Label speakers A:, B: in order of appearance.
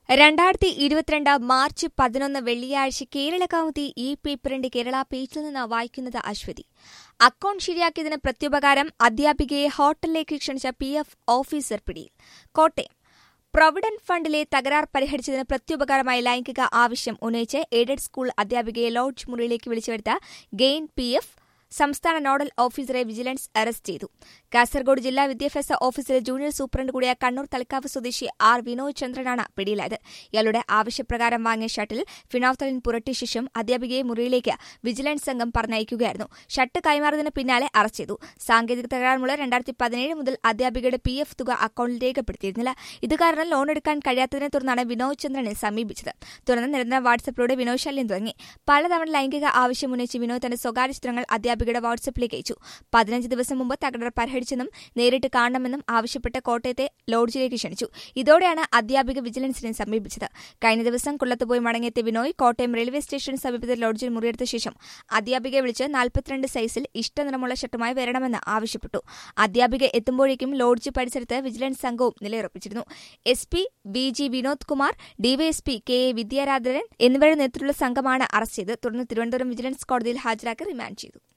A: രണ്ടായിരത്തി ഇരുപത്തിരണ്ട് മാർച്ച് പതിനൊന്ന് വെള്ളിയാഴ്ച കേരള കൗമുദി ഈ പേപ്പറിന്റെ കേരള പേജിൽ നിന്ന് വായിക്കുന്നത് അശ്വതി അക്കൌണ്ട് ശരിയാക്കിയതിന് പ്രത്യുപകാരം അധ്യാപികയെ ഹോട്ടലിലേക്ക് ക്ഷണിച്ച പി എഫ് ഓഫീസർ പിടിയിൽ കോട്ടയം പ്രൊവിഡന്റ് ഫണ്ടിലെ തകരാർ പരിഹരിച്ചതിന് പ്രത്യുപകാരമായി ലൈംഗിക ആവശ്യം ഉന്നയിച്ച് എയ്ഡഡ് സ്കൂൾ അധ്യാപികയെ ലോഡ്ജ് മുറിയിലേക്ക് വിളിച്ചുവരുത്ത ഗെയിൻ പി എഫ് സംസ്ഥാന നോഡൽ ഓഫീസറെ വിജിലൻസ് അറസ്റ്റ് ചെയ്തു കാസർഗോഡ് ജില്ലാ വിദ്യാഭ്യാസ ഓഫീസിലെ ജൂനിയർ സൂപ്രണ്ട് കൂടിയ കണ്ണൂർ തലക്കാവ് സ്വദേശി ആർ വിനോദ് ചന്ദ്രനാണ് പിടിയിലായത് ഇയാളുടെ ആവശ്യപ്രകാരം വാങ്ങിയ ഷട്ടിൽ ഫിനോഫ്തലിൻ പുരട്ടിയ ശേഷം അധ്യാപികയെ മുറിയിലേക്ക് വിജിലൻസ് സംഘം പറഞ്ഞയക്കുകയായിരുന്നു ഷട്ട് കൈമാറിയതിന് പിന്നാലെ അറസ്റ്റ് ചെയ്തു സാങ്കേതിക തകരാറുമുള്ള രണ്ടായിരത്തി പതിനേഴ് മുതൽ അധ്യാപികയുടെ പി എഫ് തുക അക്കൌണ്ടിൽ രേഖപ്പെടുത്തിയിരുന്നില്ല ഇത് കാരണം ലോൺ എടുക്കാൻ കഴിയാത്തതിനെ തുടർന്നാണ് വിനോദ് ചന്ദ്രനെ സമീപിച്ചത് തുടർന്ന് നിരന്തരം വാട്സപ്പിലൂടെ വിനോദ് ശല്യം തുടങ്ങി പലതവണ ലൈംഗിക ആവശ്യം ഉന്നയിച്ച് വിനോദ് തന്റെ സ്വകാര്യ ചിത്രങ്ങൾ അധ്യാപികയുടെ വാട്സപ്പിലേക്ക് അയച്ചു പതിനഞ്ച് ദിവസം മുമ്പ് തകരാർ പരിഹരിച്ചെന്നും നേരിട്ട് കാണണമെന്നും ആവശ്യപ്പെട്ട് കോട്ടയത്തെ ലോഡ്ജിലേക്ക് ക്ഷണിച്ചു ഇതോടെയാണ് അധ്യാപിക വിജിലൻസിനെ സമീപിച്ചത് കഴിഞ്ഞ ദിവസം കൊല്ലത്ത് പോയി മടങ്ങിയെത്തിയ വിനോയ് കോട്ടയം റെയിൽവേ സ്റ്റേഷന് സമീപത്തെ ലോഡ്ജിൽ മുറിയെടുത്ത ശേഷം അധ്യാപികയെ വിളിച്ച് നാൽപ്പത്തിരണ്ട് സൈസിൽ ഇഷ്ടനിറമുള്ള ഷർട്ടുമായി വരണമെന്ന് ആവശ്യപ്പെട്ടു അധ്യാപിക എത്തുമ്പോഴേക്കും ലോഡ്ജ് പരിസരത്ത് വിജിലൻസ് സംഘവും നിലയുറപ്പിച്ചിരുന്നു S P V G Vinod Kumar DYSP K A Vidyaradharan എന്നിവരുടെ നേതൃത്വത്തിലുള്ള സംഘമാണ് അറസ്റ്റ് ചെയ്തത് തുടർന്ന് തിരുവനന്തപുരം വിജിലൻസ് കോടതിയിൽ ഹാജരാക്കി റിമാൻഡ് ചെയ്തു